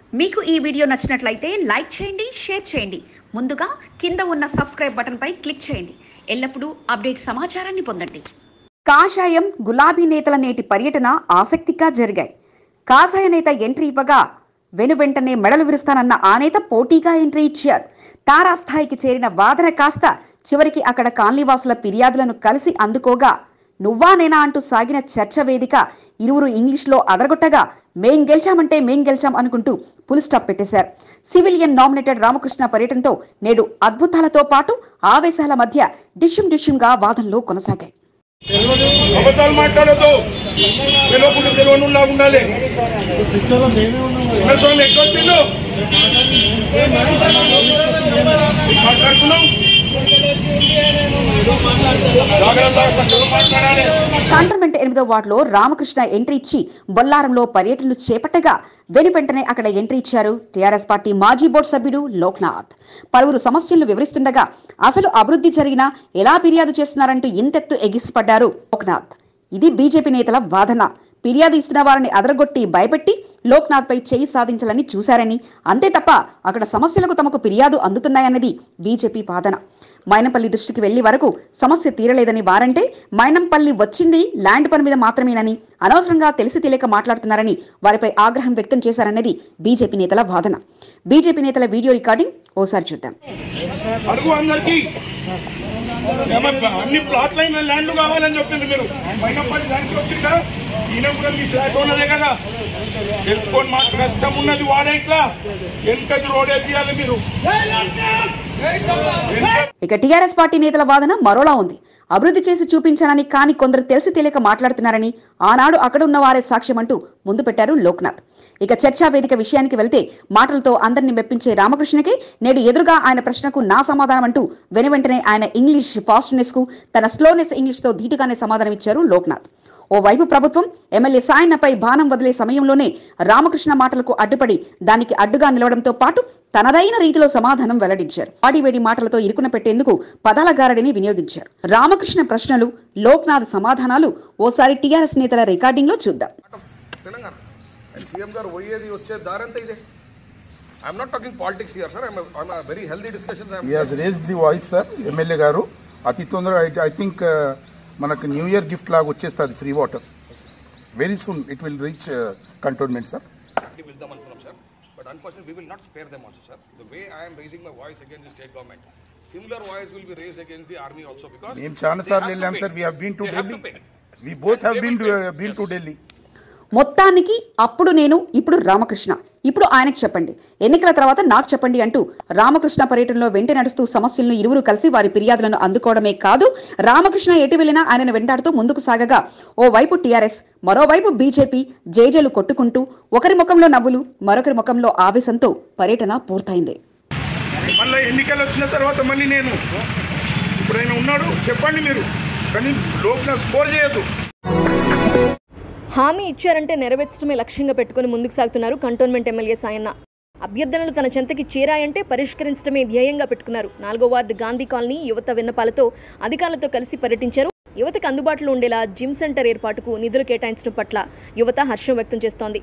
మీకు ఈ వీడియో నచ్చినట్లయితే లైక్ చేయండి షేర్ చేయండి ముందుగా కింద ఉన్న సబ్స్క్రైబ్ బటన్పై క్లిక్ చేయండి ఎల్లప్పుడూ అప్డేట్ సమాచారాన్ని పొందండి కాషాయం గులాబీ నేతల నేటి పర్యటన ఆసక్తిగా జరిగాయి కాషాయ నేత ఎంట్రీ ఇవ్వగా వెను వెంటనే మెడలు విరుస్తానన్న ఆ నేత పోటీగా ఎంట్రీ ఇచ్చారు తారాస్థాయికి చేరిన వాదన కాస్త చివరికి అక్కడ కాలనీవాసుల ఫిర్యాదులను కలిసి అందుకోగా నువ్వా నేనా అంటూ సాగిన చర్చ వేదిక ఇరువురు ఇంగ్లీష్లో అదరగొట్టగా మేం గెలిచామంటే మేం గెలిచాం అనుకుంటూ పులి స్టాప్ పెట్టేశారు సివిలియన్ నామినేటెడ్ రామకృష్ణ పర్యటనతో నేడు అద్భుతాలతో పాటు ఆవేశాల మధ్య డిష్యూమ్ డిష్యూమ్గా వాదనలు కొనసాగాయి అబద్ధాలు మాట్లాడద్దు తెలియకుండా తెలియనులా ఉండాలి కుమారస్వామి ఎక్కడ వచ్చిండు మాట్లాడుతున్నాం జాగ్రత్త సత్యం మాట్లాడాలి కంటోన్మెంట్ ఎనిమిదో వార్డులో రామకృష్ణ ఎంట్రీ ఇచ్చి బొల్లారంలో పర్యటనలు చేపట్టగా వెను వెంటనే అక్కడ ఎంట్రీ ఇచ్చారు టీఆర్ఎస్ పార్టీ మాజీ బోర్డు సభ్యుడు లోక్నాథ్ పలువురు సమస్యలను వివరిస్తుండగా అసలు అభివృద్ధి జరిగినా ఎలా ఫిర్యాదు చేస్తున్నారంటూ ఇంతెత్తు ఎగిసిపడ్డారు లోక్నాథ్ ఇది బీజేపీ నేతల వాదన ఫిర్యాదు ఇస్తున్న వారిని అదరగొట్టి భయపెట్టి లోక్నాథ్ పై చేయి సాధించాలని చూశారని అంతే తప్ప అక్కడ సమస్యలకు తమకు ఫిర్యాదు అందుతున్నాయన్నది బీజేపీ వాదన మైనంపల్లి దృష్టికి వెళ్లి వరకు సమస్య తీరలేదని వారంటే మైనంపల్లి వచ్చింది ల్యాండ్ పని మీద మాత్రమేనని అనవసరంగా తెలిసి తెలియక మాట్లాడుతున్నారని వారిపై ఆగ్రహం వ్యక్తం చేశారన్నది బీజేపీ నేతల వాదన బీజేపీ నేతల వీడియో రికార్డింగ్ ఓసారి చూద్దాం అడుగు అందరికి ఏమన్నా అన్ని ప్లాట్ లైన్ ల్యాండ్ కావాలని చెప్పింది మీరు మైనప్పటి దానికి వచ్చిందా ఈయన కూడా మీ ఫ్లాట్ ఉన్నదే కదా తెలుసుకొని మాకు కష్టం ఉన్నది వాడే ఇట్లా వెనుకది రోడ్ వేపియాలి మీరు ఇక టీఆర్ఎస్ పార్టీ నేతల వాదన మరోలా ఉంది అభివృద్ధి చేసి చూపించానని కానీ కొందరు తెలిసి తెలియక మాట్లాడుతున్నారని ఆనాడు అక్కడ ఉన్న వారే సాక్ష్యం అంటూ ముందు పెట్టారు లోక్నాథ్ ఇక చర్చా వేదిక విషయానికి వెళ్తే మాటలతో అందరిని మెప్పించే రామకృష్ణకి నేడు ఎదురుగా ఆయన ప్రశ్నకు నా సమాధానం అంటూ వెనువెంటనే ఆయన ఇంగ్లీష్ ఫాస్ట్నెస్ కు తన స్లోనెస్ ఇంగ్లీష్ తో ధీటుగానే సమాధానం ఇచ్చారు లోక్నాథ్ ఓవైపు ప్రభుత్వం ఎమ్మెల్యే సాయన్నపై బాణం వదిలే సమయంలోనే రామకృష్ణ మాటలకు అడ్డుపడి దానికి అడ్డుగా నిలవడంతో పాటు తనదైన రీతిలో సమాధానం వెల్లడించారు వాడివేడి మాటలతో ఇరుకున పెట్టేందుకు పదాల గారడిని వినియోగించారు రామకృష్ణ ప్రశ్నలు లోక్నాథ్ సమాధానాలు ఓసారి టీఆర్ఎస్ నేతల రికార్డింగ్ లో చూద్దాం తెలంగాణ అండ్ సీఎం గారు పోయేది వచ్చే దారంతా ఇదే I'm not talking politics here sir I'm very healthy discussion he has raised the voice sir MLA గారు అతి తొందరగా ఐ థింక్ మనకు న్యూ ఇయర్ గిఫ్ట్ లాగా వచ్చేస్తుంది free water very soon it will reach cantonment sir వెళ్దాం అనుకున్నాం sir but unfortunate we will not spare them also sir the way I'm raising my voice against the state government similar voice will be raise against the army also because మేము చాలా సార్లు వెళ్ళాం sir we been to Delhi we both have been been to Delhi మొత్తానికి అప్పుడు నేను ఇప్పుడు రామకృష్ణ ఇప్పుడు ఆయనకు చెప్పండి ఎన్నికల తర్వాత నాకు చెప్పండి అంటూ రామకృష్ణ పర్యటనలో వెంట నడుస్తూ సమస్యలను ఇరువురు కలిసి వారి ఫిర్యాదులను అందుకోవడమే కాదు రామకృష్ణ ఎటు వెళ్లినా ఆయనను వెంటాడుతూ ముందుకు సాగగా ఓవైపు టీఆర్ఎస్ మరోవైపు బీజేపీ జేజేలు కొట్టుకుంటూ ఒకరి ముఖంలో నవ్వులు మరొకరి ముఖంలో ఆవేశంతో పర్యటన పూర్తయింది మళ్ళీ ఎన్నికలు వచ్చిన తర్వాత మళ్ళీ నేను ఇప్పుడు ఆయన ఉన్నాడు చెప్పండి మీరు కానీ లోక్ స్కోర్ చేయొద్దు హామీ ఇచ్చారంటే నెరవేర్చడమే లక్ష్యంగా పెట్టుకుని ముందుకు సాగుతున్నారు కంటోన్మెంట్ ఎమ్మెల్యే సాయన్న అభ్యర్థనలు తన చెంతకి చేరాయంటే పరిష్కరించడమే ధ్యేయంగా పెట్టుకున్నారు నాలుగో వార్డు గాంధీ కాలనీ యువత విన్నపాలతో అధికారులతో కలిసి పర్యటించారు యువతకు అందుబాటులో ఉండేలా జిమ్ సెంటర్ ఏర్పాటుకు నిధులు కేటాయించడం పట్ల యువత హర్షం వ్యక్తం చేస్తోంది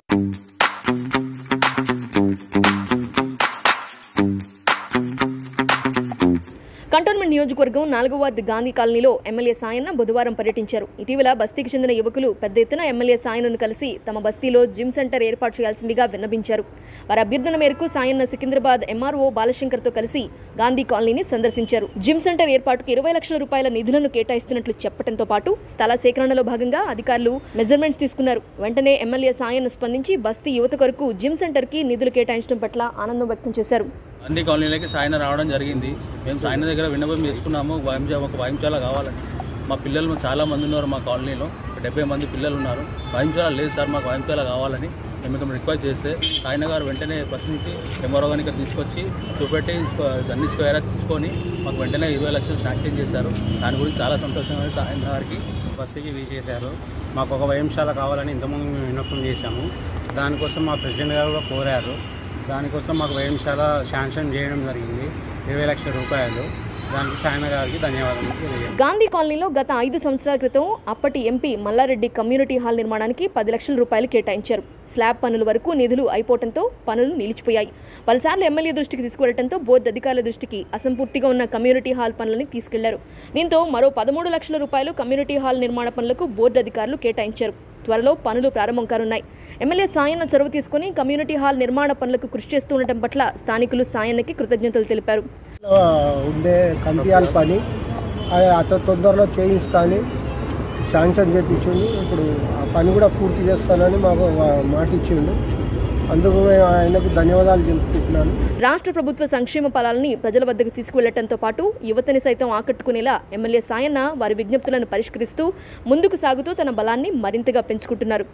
కంటోన్మెంట్ నియోజకవర్గం నాలుగో వార్డు గాంధీ కాలనీలో ఎమ్మెల్యే సాయన్న బుధవారం పర్యటించారు ఇటీవల బస్తీకి చెందిన యువకులు పెద్ద ఎత్తున ఎమ్మెల్యే సాయన్నను కలిసి తమ బస్తీలో జిమ్ సెంటర్ ఏర్పాటు చేయాల్సిందిగా విన్నపించారు వారి అభ్యర్థన మేరకు సాయన్న సికింద్రాబాద్ ఎంఆర్ఓ బాలశంకర్తో కలిసి గాంధీ కాలనీని సందర్శించారు జిమ్ సెంటర్ ఏర్పాటుకు ఇరవై లక్షల రూపాయల నిధులను కేటాయిస్తున్నట్లు చెప్పడంతో పాటు స్థల సేకరణలో భాగంగా అధికారులు మెజర్మెంట్స్ తీసుకున్నారు వెంటనే ఎమ్మెల్యే సాయన్న స్పందించి బస్తీ యువత కొరకు జిమ్ సెంటర్కి నిధులు కేటాయించడం పట్ల ఆనందం వ్యక్తం చేశారు అన్ని కాలనీలకి సాయన రావడం జరిగింది మేము సాయన దగ్గర విన్నపం చేసుకున్నాము వాయించ ఒక వాయించాల కావాలని మా పిల్లలు చాలా మంది ఉన్నారు మా కాలనీలో డెబ్బై మంది పిల్లలు ఉన్నారు వాయించాల లేదు సార్ మాకు వాయించాల కావాలని మేము ఇక్కడ రిక్వెస్ట్ చేస్తే సాయన గారు వెంటనే ప్రశ్నించి ఎంఆర్ఓ గారిని ఇక్కడ తీసుకొచ్చి చూపెట్టి అన్ని స్క్వేర్ తీసుకొని మాకు వెంటనే ఇరవై లక్షలు శాంక్షన్ చేశారు దాని గురించి చాలా సంతోషంగా ఉంది సాయన గారికి బస్సుకి వీచేశారు మాకు ఒక వ్యాయామశాల కావాలని ఇంతకుముందు మేము విన్నపం చేశాము దానికోసం మా ప్రెసిడెంట్ గారు కూడా కోరారు దానికోసం మాకు వ్యాయామశాల శాంక్షన్ చేయడం జరిగింది ఇరవై లక్షల రూపాయలు దానికి సాయన గారికి ధన్యవాదాలు తెలియజేయండి గాంధీ కాలనీలో గత ఐదు సంవత్సరాల క్రితం అప్పటి ఎంపీ మల్లారెడ్డి కమ్యూనిటీ హాల్ నిర్మాణానికి పది లక్షల రూపాయలు కేటాయించారు స్లాబ్ పనుల వరకు నిధులు అయిపోవడంతో పనులు నిలిచిపోయాయి పలుసార్లు ఎమ్మెల్యే దృష్టికి తీసుకువెళ్లడంతో బోర్డు అధికారుల దృష్టికి అసంపూర్తిగా ఉన్న కమ్యూనిటీ హాల్ పనులని తీసుకెళ్లారు దీంతో మరో పదమూడు లక్షల రూపాయలు కమ్యూనిటీ హాల్ నిర్మాణ పనులకు బోర్డు అధికారులు కేటాయించారు త్వరలో పనులు ప్రారంభం కానున్నాయి ఎమ్మెల్యే సాయన్న చొరవ తీసుకుని కమ్యూనిటీ హాల్ నిర్మాణ పనులకు కృషి చేస్తూ ఉండటం పట్ల స్థానికులు సాయన్నకి కృతజ్ఞతలు తెలిపారు ఉండే కంపియాల పని అది అత తొందరలో చేయిస్తానని శాంక్షన్ చేయించిండు ఇప్పుడు ఆ పని కూడా పూర్తి చేస్తానని మాకు వా- మాట ఇచ్చిండు అందుకు మేము ఆయనకు ధన్యవాదాలు తెలుపుకుంటున్నాను రాష్ట్ర ప్రభుత్వ సంక్షేమ ఫలాలని ప్రజల వద్దకు తీసుకువెళ్లడంతో పాటు యువతని సైతం ఆకట్టుకునేలా ఎమ్మెల్యే సాయన్న వారి విజ్ఞప్తులను పరిష్కరిస్తూ ముందుకు సాగుతూ తన బలాన్ని మరింతగా పెంచుకుంటున్నారు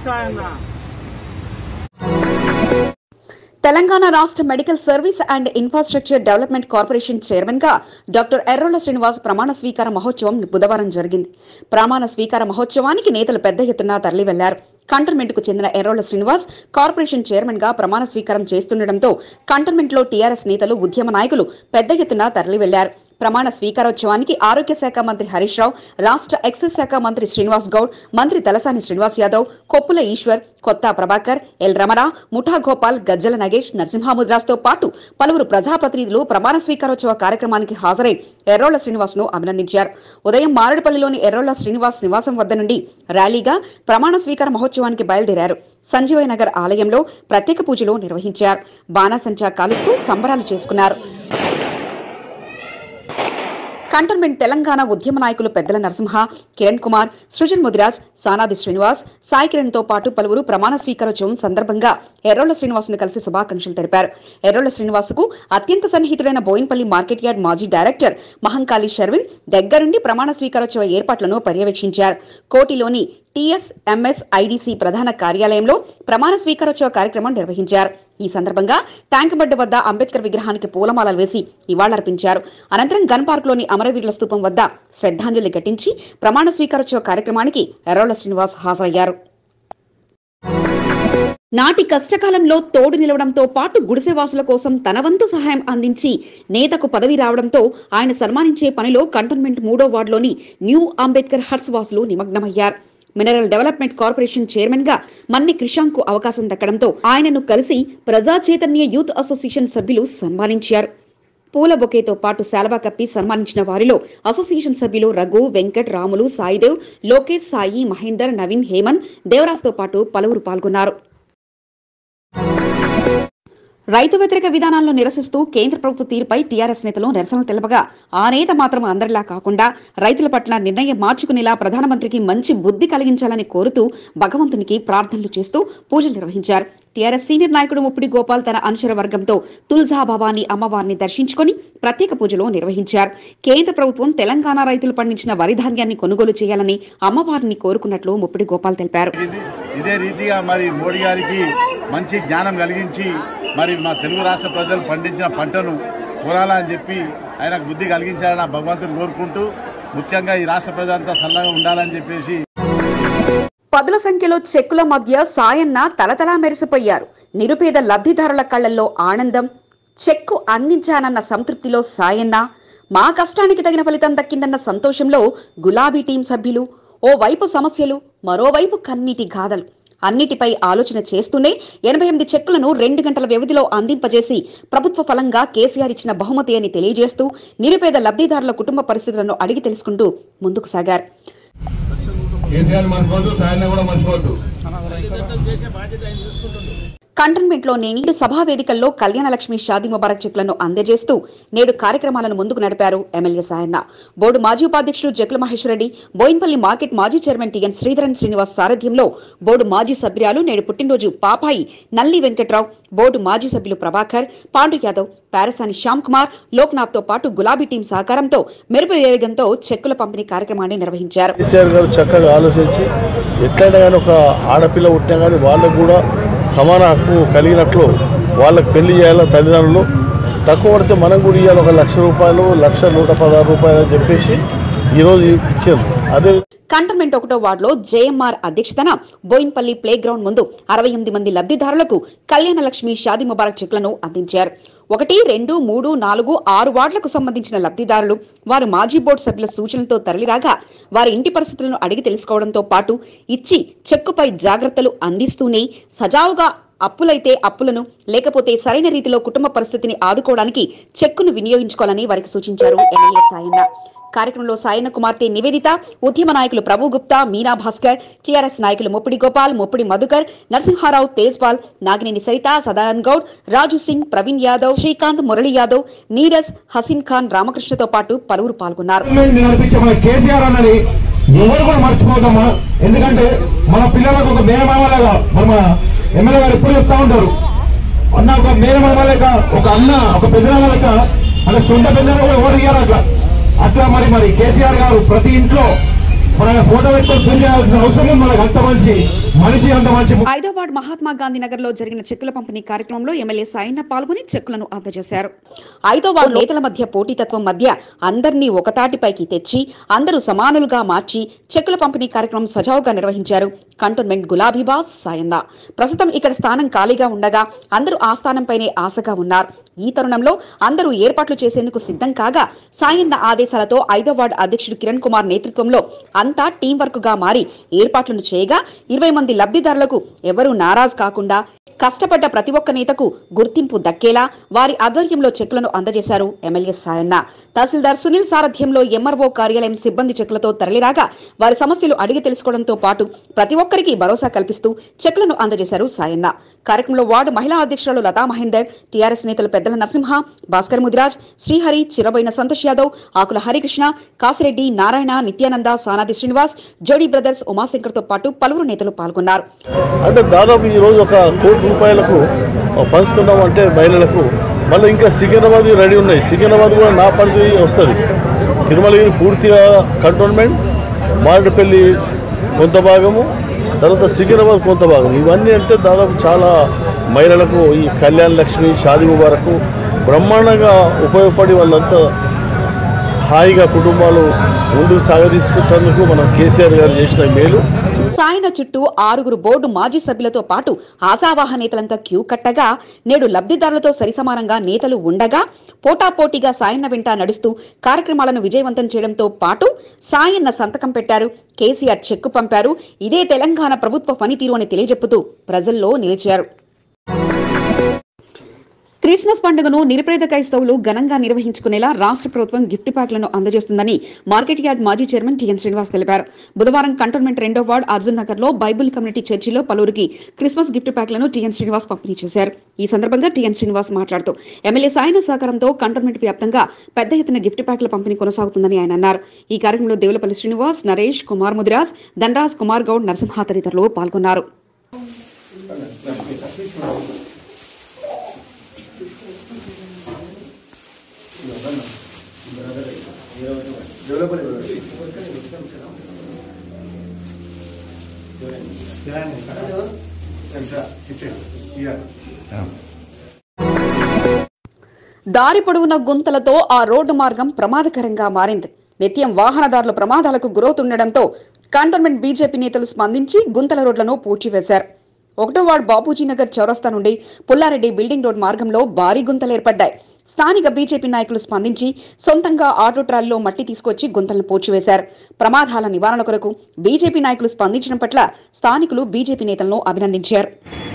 తెలంగాణ రాష్ట్ర medical service and infrastructure development corporation chairman గా డాక్టర్ ఎర్రోల శ్రీనివాస్ ప్రమాణ స్వీకార మహోత్సవం బుధవారం జరిగింది ప్రమాణ స్వీకార మహోత్సవానికి నేతలు పెద్ద ఎత్తున తరలి వెళ్లారు కంటోన్మెంట్ కు చెందిన ఎర్రోల శ్రీనివాస్ కార్పొరేషన్ చైర్మన్ గా ప్రమాణ స్వీకారం చేస్తుండటంతో కంటోన్మెంట్ లో టీఆర్ఎస్ నేతలు ఉద్యమ నాయకులు పెద్ద ఎత్తున తరలి వెళ్లారు ప్రమాణ స్వీకారోత్సవానికి ఆరోగ్య శాఖ మంత్రి హరీష్ రావు రాష్ట్ర ఎక్సైజ్ శాఖ మంత్రి శ్రీనివాస్ గౌడ్ మంత్రి తలసాని శ్రీనివాస్ యాదవ్ కొప్పుల ఈశ్వర్ కొత్త ప్రభాకర్ ఎల్ రమణ ముఠా గోపాల్ గజ్జల నగేష్ నరసింహాముద్రాస్ తో పాటు పలువురు ప్రజాప్రతినిధులు ప్రమాణ స్వీకారోత్సవ కార్యక్రమానికి హాజరై ఎర్రోళ్ల శ్రీనివాస్ ను అభినందించారు ఉదయం మారేడుపల్లిలోని ఎర్రోళ్ల శ్రీనివాస్ నివాసం వద్ద నుండి ర్యాలీగా ప్రమాణ స్వీకార మహోత్సవానికి బయలుదేరారు సంజీవయ్య నగర్ ఆలయంలో ప్రత్యేక పూజలు నిర్వహించారు బాణాసంచా కాలుస్తూ సంబరాలు చేసుకున్నారు కంటోన్మెంట్ తెలంగాణ ఉద్యమ నాయకులు పెద్దల నరసింహ కిరణ్ కుమార్ సృజన్ ముదిరాజ్ సానాది శ్రీనివాస్ సాయి కిరణ్ తో పాటు పలువురు ప్రమాణ స్వీకారోత్సవం సందర్భంగా ఎర్రోళ్ల శ్రీనివాసును కలిసి శుభాకాంక్షలు తెలిపారు ఎర్రోళ్ల శ్రీనివాసుకు అత్యంత సన్నిహితుడైన బోయిన్పల్లి మార్కెట్ యార్డ్ మాజీ డైరెక్టర్ మహంకాళి షర్విన్ దగ్గరుండి ప్రమాణ స్వీకారోత్సవ ఏర్పాట్లను పర్యవేక్షించారు కోటిలోని టీఎస్ ఎంఎస్ ఐడీసీ ప్రధాన కార్యాలయంలో ప్రమాణ స్వీకారోత్సవ కార్యక్రమం నిర్వహించారు ఈ సందర్భంగా ట్యాంక్ బండ్ వద్ద అంబేద్కర్ విగ్రహానికి పూలమాలలు వేసి నివాళులర్పించారు అనంతరం గన్ పార్క్ లోని అమరవీరుల స్తూపం వద్ద శ్రద్ధాంజలి ఘటించి ప్రమాణ స్వీకారోత్సవ కార్యక్రమానికి ఎర్రోళ్ల శ్రీనివాస్ హాజరయ్యారు నాటి కష్టకాలంలో తోడు నిలవడంతో పాటు గుడిసెవాసుల కోసం తన వంతు సహాయం అందించి నేతకు పదవి రావడంతో ఆయన సన్మానించే పనిలో కంటోన్మెంట్ మూడో వార్డులోని న్యూ అంబేద్కర్ హట్స్ వాసులు నిమగ్నమయ్యారు మినరల్ డెవలప్మెంట్ కార్పొరేషన్ చైర్మన్ గా మన్ని క్రిషాంక్ కు అవకాశం దక్కడంతో ఆయనను కలిసి ప్రజా చైతన్య యూత్ అసోసియేషన్ సభ్యులు సన్మానించారు పూల బొకేతో పాటు శాలవా కప్పి సన్మానించిన వారిలో అసోసియేషన్ సభ్యులు రఘు వెంకట్ రాములు సాయిదేవ్ లోకేష్ సాయి మహేందర్ నవీన్ హేమన్ దేవరాజ్తో పాటు పలువురు పాల్గొన్నారు రైతు వ్యతిరేక విధానాలను నిరసిస్తూ కేంద్ర ప్రభుత్వ తీరుపై టీఆర్ఎస్ నేతలు నిరసనలు తెలపగా ఆ నేత మాత్రం అందరిలా కాకుండా రైతుల పట్ల నిర్ణయం మార్చుకునేలా ప్రధానమంత్రికి మంచి బుద్ధి కలిగించాలని కోరుతూ భగవంతునికి ప్రార్థనలు చేస్తూ పూజలు నిర్వహించారు టీఆర్ఎస్ సీనియర్ నాయకుడు ముప్పిడి గోపాల్ తన అనుచర వర్గంతో తుల్జా భవాని అమ్మవారిని దర్శించుకొని ప్రత్యేక పూజలు నిర్వహించారు కేంద్ర ప్రభుత్వం తెలంగాణ రైతులు పండించిన వరి ధాన్యాన్ని కొనుగోలు చేయాలని అమ్మవారిని కోరుకున్నట్లు ముప్పిడి గోపాల్ తెలిపారు జరిగింది ఇదే రీతిగా మరి మోడీ గారికి మంచి జ్ఞానం కలిగించి మరి మా తెలుగు రాష్ట్ర ప్రజలు పండించిన పంటను కొనాలని చెప్పి ఆయనకు బుద్ధి కలిగించాలని ఆ భగవంతుని కోరుకుంటూ ముఖ్యంగా ఈ రాష్ట్ర ప్రజలంతా సల్లగా ఉండాలని చెప్పేసి పదుల సంఖ్యలో చెక్కుల మధ్య సాయన్న తలతలా మెరిసిపోయారు నిరుపేద లబ్ధిదారుల కళ్లల్లో ఆనందం చెక్కు అందించానన్న సంతృప్తిలో సాయన్న మా కష్టానికి తగిన ఫలితం దక్కిందన్న సంతోషంలో గులాబీ టీం సభ్యులు ఓ వైపు సమస్యలు మరోవైపు కన్నీటి గాథలు అన్నిటిపై ఆలోచన చేస్తూనే ఎనభై ఎనిమిది చెక్కులను రెండు గంటల వ్యవధిలో అందింపజేసి ప్రభుత్వ ఫలంగా కేసీఆర్ ఇచ్చిన బహుమతి అని తెలియజేస్తూ నిరుపేద లబ్ధిదారుల కుటుంబ పరిస్థితులను అడిగి తెలుసుకుంటూ ముందుకు సాగారు కేసీఆర్ మర్చిపోవద్దు సాయన్న కూడా మర్చిపోవద్దు కంటోన్మెంట్ లోని నేడు సభా వేదికల్లో కళ్యాణ లక్ష్మి షాదీ ముబారక్ చెక్లను అందజేస్తూ నేడు కార్యక్రమాలను ముందుకు నడిపారు ఎమ్మెల్యే సాయన్న బోర్డు మాజీ ఉపాధ్యక్షుడు జకుల మహేశ్వరరెడ్డి బోయిన్పల్లి మార్కెట్ మాజీ చైర్మన్ టీఎన్ శ్రీధరన్ శ్రీనివాస్ సారథ్యంలో బోర్డు మాజీ సభ్యురాలు నేడు పుట్టినరోజు పాపాయి నల్లి వెంకట్రావు బోర్డు మాజీ సభ్యులు ప్రభాకర్ పాండు యాదవ్ పారసాని శ్యామ్ కుమార్ లోక్నాథ్ తో పాటు గులాబీ టీం సహకారంతో మెరుపు వేగంతో చెక్కుల పంపిణీ కార్యక్రమాన్ని నిర్వహించారు కేసీఆర్ గారు చక్కగా ఆలోచించి ఎట్లయినా కానీ ఒక ఆడపిల్ల పుట్టినా కానీ వాళ్ళకు కూడా సమాన హక్కు కలిగినట్లు వాళ్ళకి పెళ్లి చేయాలి తల్లిదండ్రులు తక్కువ పడితే మనం కూడా ఇవ్వాలి ఒక లక్ష రూపాయలు లక్ష నూట పదహారు రూపాయలు అని చెప్పేసి ఈరోజు ఇచ్చారు అదే కంటోన్మెంట్ ఒకటో వార్డులో జేఎంఆర్ అధ్యక్షతన బోయిన్పల్లి ప్లే గ్రౌండ్ ముందు అరవై ఎనిమిది మంది లబ్ధిదారులకు కళ్యాణ లక్ష్మి షాదీ ముబారక్ చెక్లను అందించారు ఒకటి రెండు మూడు నాలుగు ఆరు వార్డులకు సంబంధించిన లబ్ధిదారులు వారు మాజీ బోర్డు సభ్యుల సూచనలతో తరలిరాగా వారి ఇంటి పరిస్థితులను అడిగి తెలుసుకోవడంతో పాటు ఇచ్చి చెక్కుపై జాగ్రత్తలు అందిస్తూనే సజావుగా అప్పులైతే అప్పులను లేకపోతే సరైన రీతిలో కుటుంబ పరిస్థితిని ఆదుకోవడానికి చెక్కును వినియోగించుకోవాలని వారికి సూచించారు ఎమ్మెల్యే సాయన్న కార్యక్రమంలో సాయన్న కుమార్తె నివేదిత ఉద్యమ నాయకులు ప్రభు గుప్తా మీనా భాస్కర్ టీఆర్ఎస్ నాయకులు ముప్పిడి గోపాల్ ముప్పిడి మధుకర్ నరసింహారావు తేజ్పాల్ నాగినేని సరిత సదానంద్ గౌడ్ రాజు సింగ్ ప్రవీణ్ యాదవ్ శ్రీకాంత్ మురళి యాదవ్ నీరజ్ హసీన్ ఖాన్ రామకృష్ణతో పాటు పలువురు పాల్గొన్నారు నడిపించే మన కేసీఆర్ అన్నది ఎవరు కూడా మర్చిపోతామా ఎందుకంటే మన పిల్లలకు ఒక మేనమామలాగా మన ఎమ్మెల్యే గారు ఎప్పుడు చెప్తా ఉంటారు అన్న ఒక మేనమామ లెక్క ఒక అన్న ఒక పెద్దనామ లెక్క మన సొంత పెద్దలు కూడా ఎవరు ఇయ్యారు అట్లా అట్లా మరి మరి కేసీఆర్ గారు ప్రతి ఇంట్లో మన ఫోటో పెట్టుకొని పూజ చేయాల్సిన అవసరం మనకు అంత మంచి మనిషి అంత మంచి ఐదో వార్డు మహాత్మా గాంధీ నగర్ లో జరిగిన చెక్కుల పంపిణీ కార్యక్రమంలో ఎమ్మెల్యే సాయన్న పాల్గొని చెక్కులను అందజేశారు ఐదో వార్డు నేతల మధ్య పోటీతత్వం మధ్య అందరినీ ఒకతాటిపైకి తెచ్చి అందరూ సమానులుగా మార్చి చెక్కుల పంపిణీ కార్యక్రమం సజావుగా నిర్వహించారు కంటోన్మెంట్ గులాబీబాస్ సాయన్న ప్రస్తుతం ఇక్కడ స్థానం ఖాళీగా ఉండగా అందరూ ఆ స్థానంపైనే ఆశగా ఉన్నారు ఈ తరుణంలో అందరూ ఏర్పాట్లు చేసేందుకు సిద్ధం కాగా సాయన్న ఆదేశాలతో ఐదో వార్డు అధ్యక్షుడు కిరణ్ కుమార్ నేతృత్వంలో అంతా టీం వర్క్ గా మారి ఏర్పాట్లను చేయగా ఇరవై మంది లబ్ధిదారులకు ఎవరూ నారాజ్ కాకుండా కష్టపడ్డ ప్రతి ఒక్క నేతకు గుర్తింపు దక్కేలా వారి ఆధ్వర్యంలో చెక్కులను అందజేశారు ఎమ్మెల్యే సాయన్న తహసీల్దార్ సునీల్ సారథ్యంలో ఎంఆర్ఓ కార్యాలయం సిబ్బంది చెక్కులతో తరలిరాగా వారి సమస్యలు అడిగి తెలుసుకోవడంతో పాటు ప్రతి ఒక్కరికి భరోసా కల్పిస్తూ చెక్కులను అందజేశారు సాయన్న కార్యక్రమంలో వార్డు మహిళా అధ్యక్షురాలు లతా మహేందర్ టీఆర్ఎస్ నేతలు పెద్దల నరసింహ భాస్కర్ ముదిరాజ్ శ్రీహరి చిరబోయిన సంతోష్ యాదవ్ ఆకుల హరికృష్ణ కాసిరెడ్డి నారాయణ నిత్యానంద సానాది శ్రీనివాస్ జోడీ బ్రదర్స్ ఉమాశంకర్ తో పాటు పలువురు నేతలు పాల్గొన్నారు అంటే దాదాపు ఈ రోజు ఒక కోటి రూపాయలకు పంచుతున్నాం అంటే మహిళలకు మళ్ళీ ఇంకా సికింద్రాబాద్ రెడీ ఉన్నాయి సికింద్రాబాద్ కూడా నా పరిధి వస్తుంది తిరుమలగిరి పూర్తిగా కంటోన్మెంట్ మారేడుపల్లి కొంత భాగము తర్వాత సికింద్రాబాద్ కొంత భాగం ఇవన్నీ అంటే దాదాపు చాలా మహిళలకు ఈ కళ్యాణ లక్ష్మి షాది ముబారకు బ్రహ్మాండంగా ఉపయోగపడి వాళ్ళంతా హాయిగా కుటుంబాలు ముందుకు సాగదీసుకుంటేందుకు మనం కేసీఆర్ గారు చేసిన మేలు సాయన చుట్టూ ఆరుగురు బోర్డు మాజీ సభ్యులతో పాటు ఆశావాహ నేతలంతా క్యూ కట్టగా నేడు లబ్ధిదారులతో సరిసమానంగా నేతలు ఉండగా పోటాపోటీగా సాయన్న వెంట నడుస్తూ కార్యక్రమాలను విజయవంతం చేయడంతో పాటు సాయన్న సంతకం పెట్టారు కేసీఆర్ చెక్కు పంపారు ఇదే తెలంగాణ ప్రభుత్వ పనితీరు అని తెలియజెప్పుతూ ప్రజల్లో నిలిచారు క్రిస్మస్ పండుగను నిరుపేద క్రైస్తవులు ఘనంగా నిర్వహించుకునేలా రాష్ట్ర ప్రభుత్వం గిఫ్ట్ ప్యాక్లను అందజేస్తుందని మార్కెట్ యార్డ్ మాజీ చైర్మన్ టీఎన్ శ్రీనివాస్ తెలిపారు బుధవారం కంటోన్మెంట్ రెండో వార్డ్ అర్జున్ నగర్ లో బైబుల్ కమ్యూనిటీ చర్చిలో పలువురికి క్రిస్మస్ గిఫ్ట్ ప్యాక్లను టీఎన్ శ్రీనివాస్ పంపిణీ చేశారు ఈ సందర్భంగా టీఎన్ శ్రీనివాస్ మాట్లాడుతూ ఎమ్మెల్యే సాయన సహకారంతో కంటోన్మెంట్ వ్యాప్తంగా పెద్ద ఎత్తున గిఫ్ట్ ప్యాక్ల పంపిణీ కొనసాగుతుందని ఆయన అన్నారు ఈ కార్యక్రమంలో దేవులపల్లి శ్రీనివాస్ నరేష్ కుమార్ ముదిరాజ్ ధనరాజ్ కుమార్ గౌడ్ నరసింహ తదితరులు పాల్గొన్నారు దారి పొడవున గుంతలతో ఆ రోడ్డు మార్గం ప్రమాదకరంగా మారింది నిత్యం వాహనదారులు ప్రమాదాలకు గురవుతుండటంతో కంటోన్మెంట్ బీజేపీ నేతలు స్పందించి గుంతల రోడ్లను పూడ్చివేశారు ఒకటో వార్డు బాపూజీ నగర్ చౌరస్తా నుండి పుల్లారెడ్డి బిల్డింగ్ రోడ్ మార్గంలో భారీ గుంతలు ఏర్పడ్డాయి స్థానిక బీజేపీ నాయకులు స్పందించి సొంతంగా ఆటో ట్రాలీలో మట్టి తీసుకొచ్చి గుంతలను పూడ్చివేశారు ప్రమాదాల నివారణ కొరకు బీజేపీ నాయకులు స్పందించడం పట్ల స్థానికులు బీజేపీ నేతలను అభినందించారు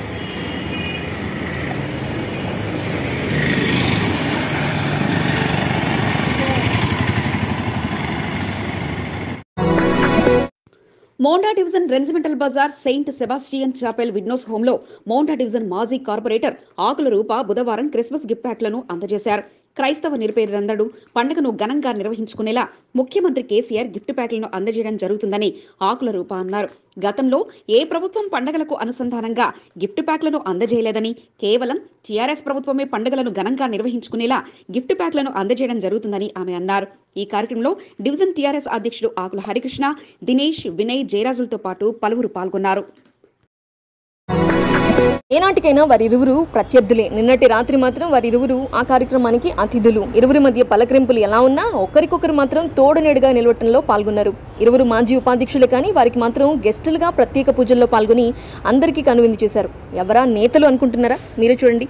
Monda division regimental Bazaar saint Sebastian chapel widows హోంలో మోండా డివిజన్ మాజీ కార్పొరేటర్ ఆకుల రూప బుధవారం క్రిస్మస్ గిఫ్ట్ ప్యాక్లను అందజేశారు క్రైస్తవ నిరుపేదలందరూ పండుగను ఘనంగా నిర్వహించుకునేలా ముఖ్యమంత్రి కేసీఆర్ గిఫ్ట్ ప్యాక్లను అందజేయడం జరుగుతుందని ఆకుల రూప అన్నారు గతంలో ఏ ప్రభుత్వం పండుగలకు అనుసంధానంగా గిఫ్ట్ ప్యాక్లను అందజేయలేదని కేవలం టీఆర్ఎస్ ప్రభుత్వమే పండుగలను ఘనంగా నిర్వహించుకునేలా గిఫ్ట్ ప్యాక్లను అందజేయడం జరుగుతుందని ఆమె అన్నారు ఈ కార్యక్రమంలో డివిజన్ టీఆర్ఎస్ అధ్యక్షుడు ఆకుల హరికృష్ణ దినేష్ వినయ్ జయరాజులతో పాటు పలువురు పాల్గొన్నారు ఏనాటికైనా వారిరువురు ప్రత్యర్థులే నిన్నటి రాత్రి మాత్రం వారిరువురు ఆ కార్యక్రమానికి అతిథులు ఇరువురి మధ్య పలకరింపులు ఎలా ఉన్నా ఒకరికొకరు మాత్రం తోడునేడుగా నిలవటంలో పాల్గొన్నారు ఇరువురు మాజీ ఉపాధ్యక్షులే కానీ వారికి మాత్రం గెస్టులుగా ప్రత్యేక పూజల్లో పాల్గొని అందరికీ కనువిందు చేశారు ఎవరా నేతలు అనుకుంటున్నారా మీరే చూడండి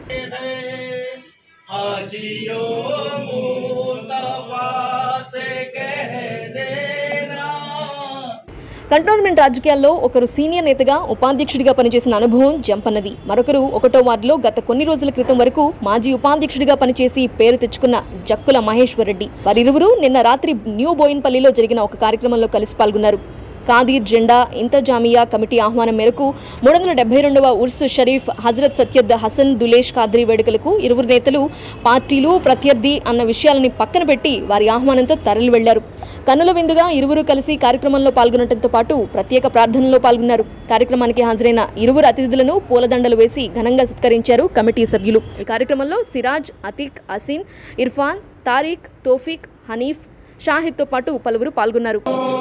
కంటోన్మెంట్ రాజకీయాల్లో ఒకరు సీనియర్ నేతగా ఉపాధ్యక్షుడిగా పనిచేసిన అనుభవం జంపన్నది మరొకరు ఒకటో వార్డులో గత కొన్ని రోజుల క్రితం వరకు మాజీ ఉపాధ్యక్షుడిగా పనిచేసి పేరు తెచ్చుకున్న జక్కుల మహేశ్వర్ రెడ్డి వారిరువురు నిన్న రాత్రి న్యూ బోయిన్పల్లిలో జరిగిన ఒక కార్యక్రమంలో కలిసి పాల్గొన్నారు ఖాదీర్ జెండా ఇంతజామియా కమిటీ ఆహ్వానం మేరకు మూడు వందల డెబ్బై రెండవ ఉర్స్ షరీఫ్ హజరత్ సత్యద్ హసన్ దులేష్ ఖాద్రీ వేడుకలకు ఇరువురు నేతలు పార్టీలు ప్రత్యర్థి అన్న విషయాలని పక్కన పెట్టి వారి ఆహ్వానంతో తరలి వెళ్లారు కన్నుల విందుగా ఇరువురు కలిసి కార్యక్రమంలో పాల్గొనడంతో పాటు ప్రత్యేక ప్రార్థనలో పాల్గొన్నారు కార్యక్రమానికి హాజరైన ఇరువురు అతిథులను పూలదండలు వేసి ఘనంగా సత్కరించారు కమిటీ సభ్యులు ఈ కార్యక్రమంలో సిరాజ్ అతీక్ అసీన్ ఇర్ఫాన్ తారిక్ తోఫిక్ హనీఫ్ షాహిద్తో పాటు పలువురు పాల్గొన్నారు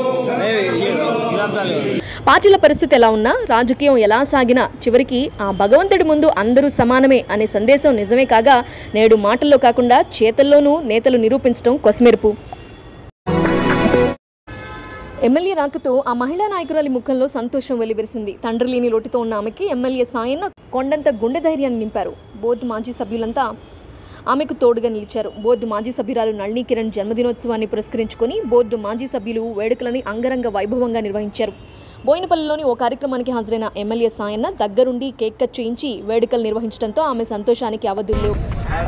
పార్టీల పరిస్థితి ఎలా ఉన్నా రాజకీయం ఎలా సాగినా చివరికి ఆ భగవంతుడి ముందు అందరూ సమానమే అనే సందేశం నిజమే కాగా నేడు మాటల్లో కాకుండా చేతల్లోనూ నేతలు నిరూపించడం కొసమెరుపు ఎమ్మెల్యే రాకతో ఆ మహిళా నాయకురాలి ముఖంలో సంతోషం వెలివిరిసింది తండ్రి లేని లోటుతో ఉన్న ఆమెకి ఎమ్మెల్యే సాయన్న కొండంత గుండె ధైర్యాన్ని నింపారు బోర్డు మాజీ సభ్యులంతా ఆమెకు తోడుగా నిలిచారు బోర్డు మాజీ సభ్యురాలు నళిని కిరణ్ జన్మదినోత్సవాన్ని పురస్కరించుకొని బోర్డు మాజీ సభ్యులు వేడుకలని అంగరంగ వైభవంగా నిర్వహించారు బోయినపల్లిలోని ఓ కార్యక్రమానికి హాజరైన ఎమ్మెల్యే సాయన్న దగ్గరుండి కేక్ కట్ చేయించి వేడుకలు నిర్వహించడంతో ఆమె సంతోషానికి అవధులు లేవు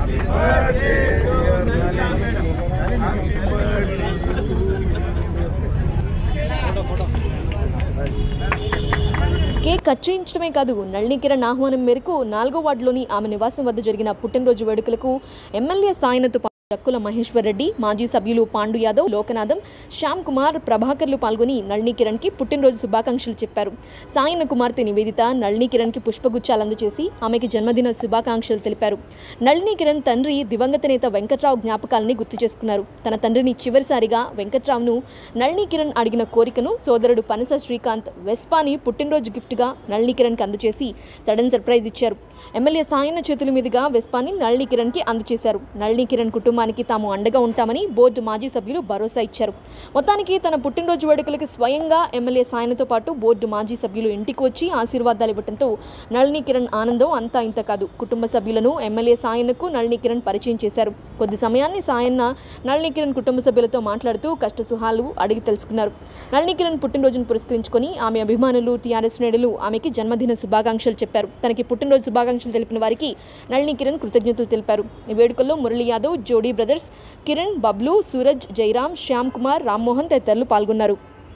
కేక్ కట్ చేయించడమే కాదు నళిని కిరణ్ ఆహ్వానం మేరకు నాలుగో వార్డులోని ఆమె నివాసం వద్ద జరిగిన పుట్టినరోజు వేడుకలకు ఎమ్మెల్యే సాయనతో పాటు జక్కుల మహేశ్వర్ రెడ్డి మాజీ సభ్యులు పాండు యాదవ్ లోకనాథం శ్యామ్ కుమార్ ప్రభాకర్లు పాల్గొని నళిని కిరణ్కి పుట్టినరోజు శుభాకాంక్షలు చెప్పారు సాయన్న కుమార్తె నివేదిత నళిని కిరణ్కి పుష్పగుచ్చాలు అందజేసి ఆమెకి జన్మదిన శుభాకాంక్షలు తెలిపారు నళిని కిరణ్ తండ్రి దివంగత నేత వెంకట్రావు జ్ఞాపకాలని గుర్తు చేసుకున్నారు తన తండ్రిని చివరిసారిగా వెంకట్రావును నళిని కిరణ్ అడిగిన కోరికను సోదరుడు పనస శ్రీకాంత్ వెస్పాని పుట్టినరోజు గిఫ్ట్గా నళిని కిరణ్కి అందజేసి సడన్ సర్ప్రైజ్ ఇచ్చారు ఎమ్మెల్యే సాయన్న చేతుల మీదుగా వెస్పాని నళిని కిరణ్కి అందజేశారు నళిని కిరణ్ కుటుంబానికి తాము అండగా ఉంటామని బోర్డు మాజీ సభ్యులు భరోసా ఇచ్చారు మొత్తానికి తన పుట్టినరోజు వేడుకలకి స్వయంగా ఎమ్మెల్యే సాయనతో పాటు బోర్డు మాజీ సభ్యులు ఇంటికి వచ్చి ఆశీర్వాదాలు ఇవ్వడంతో నళిని కిరణ్ ఆనందం అంతా ఇంత కాదు కుటుంబ సభ్యులను ఎమ్మెల్యే సాయన్నకు నళిని కిరణ్ పరిచయం చేశారు కొద్ది సమయాన్ని సాయన్న నళిని కిరణ్ కుటుంబ సభ్యులతో మాట్లాడుతూ కష్టసుహాలు అడిగి తెలుసుకున్నారు నళిని కిరణ్ పుట్టినరోజును పురస్కరించుకొని ఆమె అభిమానులు టీఆర్ఎస్ నేడులు ఆమెకి జన్మదిన శుభాకాంక్షలు చెప్పారు తనకి పుట్టినరోజు శుభాకాంక్షలు తెలిపిన వారికి నళిని కిరణ్ కృతజ్ఞతలు తెలిపారు ఈ వేడుకల్లో మురళీ యాదవ్ జోడీ బ్రదర్స్ కిరణ్ బబ్లు సూరజ్ జైరామ్ శ్యామ్ కుమార్ రామ్మోహన్ తదితరులు పాల్గొన్నారు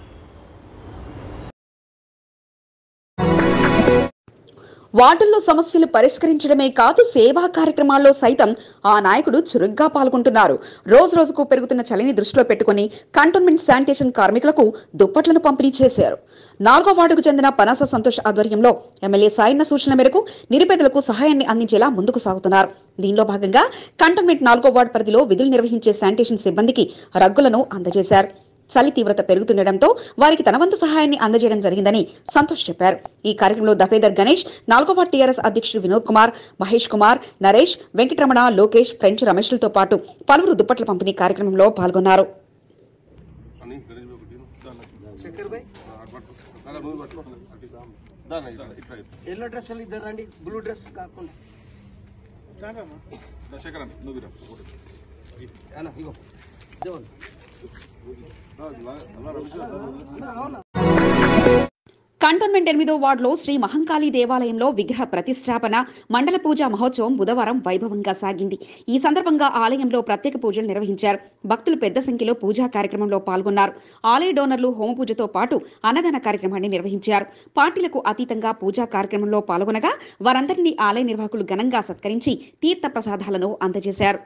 వార్డుల్లో సమస్యలు పరిష్కరించడమే కాదు సేవా కార్యక్రమాల్లో సైతం ఆ నాయకుడు చురుగ్గా పాల్గొంటున్నారు రోజు రోజుకు పెరుగుతున్న చలిని దృష్టిలో పెట్టుకుని కంటోన్మెంట్ శానిటేషన్ కార్మికులకు దుప్పట్లను పంపిణీ చేశారు నాలుగో వార్డుకు చెందిన పనాస సంతోష్ ఆధ్వర్యంలో ఎమ్మెల్యే సాయన్న సూచన మేరకు నిరుపేదలకు సహాయాన్ని అందించేలా ముందుకు సాగుతున్నారు దీనిలో భాగంగా కంటోన్మెంట్ నాలుగో వార్డు పరిధిలో విధులు నిర్వహించే శానిటేషన్ సిబ్బందికి రగ్గులను అందజేశారు చలి తీవ్రత పెరుగుతుండటంతో వారికి తన వంతు సహాయాన్ని అందజేయడం జరిగిందని సంతోష్ చెప్పారు ఈ కార్యక్రమంలో దఫేదర్ గణేష్ నాలుగవ టీఆర్ఎస్ అధ్యక్షుడు వినోద్ కుమార్ మహేష్ కుమార్ నరేష్ వెంకటరమణ లోకేష్ ఫ్రెంచ్ రమేష్లతో పాటు పలువురు దుప్పట్ల పంపిణీ కార్యక్రమంలో పాల్గొన్నారు ఎల్లో డ్రెస్ ఇద్దరు రండి బ్లూ డ్రెస్ కాకుండా అన్న, ఇగో దేవన్. కంటోన్మెంట్ ఎనిమిదో వార్డులో శ్రీ మహంకాళి దేవాలయంలో విగ్రహ ప్రతిష్టాపన మండల పూజ మహోత్సవం బుధవారం వైభవంగా సాగింది ఈ సందర్భంగా ఆలయంలో ప్రత్యేక పూజలు నిర్వహించారు భక్తులు పెద్ద సంఖ్యలో పూజా కార్యక్రమంలో పాల్గొన్నారు ఆలయ డోనర్లు హోమ పూజతో పాటు అన్నదాన కార్యక్రమాన్ని నిర్వహించారు పార్టీలకు అతీతంగా పూజా కార్యక్రమంలో పాల్గొనగా వారందరినీ ఆలయ నిర్వాహకులు ఘనంగా సత్కరించి తీర్థ ప్రసాదాలను అందజేశారు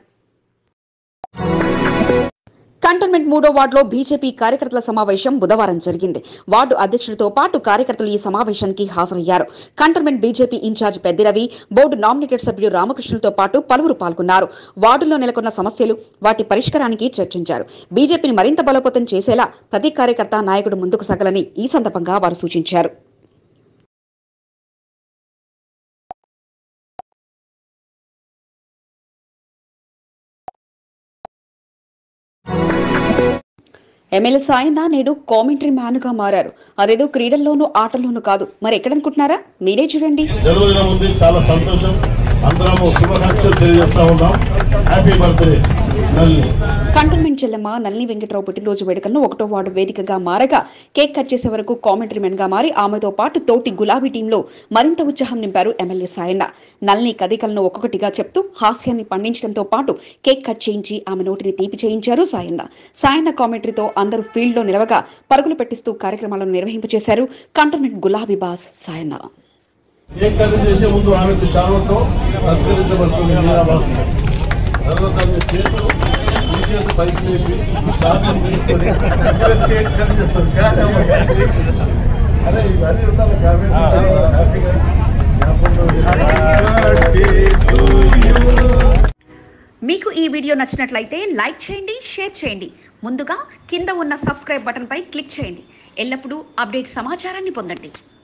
కంటోన్మెంట్ మూడో వార్డులో బీజేపీ కార్యకర్తల సమావేశం బుధవారం జరిగింది వార్డు అధ్యక్షుడితో పాటు కార్యకర్తలు ఈ సమావేశానికి హాజరయ్యారు cantonment BJP incharge Peddi Ravi board nominated సభ్యుడు రామకృష్ణులతో పాటు పలువురు పాల్గొన్నారు వార్డులో నెలకొన్న సమస్యలు వాటి పరిష్కారానికి చర్చించారు బీజేపీని మరింత బలోపేతం చేసేలా ప్రతి కార్యకర్త నాయకుడు ముందుకు సాగాలని ఈ సందర్భంగా వారు సూచించారు ఎమ్మెల్యే సాయన్న నేడు కామెంటరీ మ్యాన్ గా మారారు అదేదో క్రీడల్లోనూ ఆటల్లోనూ కాదు మరి ఎక్కడనుకుంటున్నారా మీరే చూడండి జన్మదినం ఉంది చాలా సంతోషం అందరము శుభాకాంక్షలు తెలియజేస్తా ఉన్నాం హ్యాపీ బర్త్డే నల్లి కంటోన్మెంట్ చెల్లెమ్మ నల్లి వెంకట్రావు పుట్టినరోజు వేడుకలను ఒకటో వార్డు వేదికగా మారగా కేక్ కట్ చేసే వరకు కామెంటరీ మెన్ గా మారి ఆమెతో పాటు తోటి గులాబీ టీంలో మరింత ఉత్సాహం నింపారు ఎమ్మెల్యే సాయన్న నల్ని కదికలను ఒక్కొక్కటిగా చెప్తూ హాస్యాన్ని పండించడంతో పాటు కేక్ కట్ చేయించి ఆమె నోటిని తీపి చేయించారు సాయన్న సాయన్న కామెంటరీతో అందరూ ఫీల్డ్ లో నిలవగా పరుగులు పెట్టిస్తూ కార్యక్రమాలను నిర్వహింపచేశారు కంటోన్మెంట్ గులాబీ బాస్ సాయన్న కేక్ కటింగ్ చేసే ముందు ఆమెకు శాలంతో సత్కరించబడుతుంది మీరా భాస్కర్ తర్వాత ఆమె చేతులు ఈ చేతి పైకి లేపి శాతం తీసుకొని కేక్ కట్ చేస్తారు అదే ఇవన్నీ ఉండాలి కాబట్టి హ్యాపీగా మీకు ఈ వీడియో నచ్చినట్లయితే లైక్ చేయండి షేర్ చేయండి ముందుగా కింద ఉన్న సబ్స్క్రైబ్ బటన్పై క్లిక్ చేయండి ఎల్లప్పుడూ అప్డేట్ సమాచారాన్ని పొందండి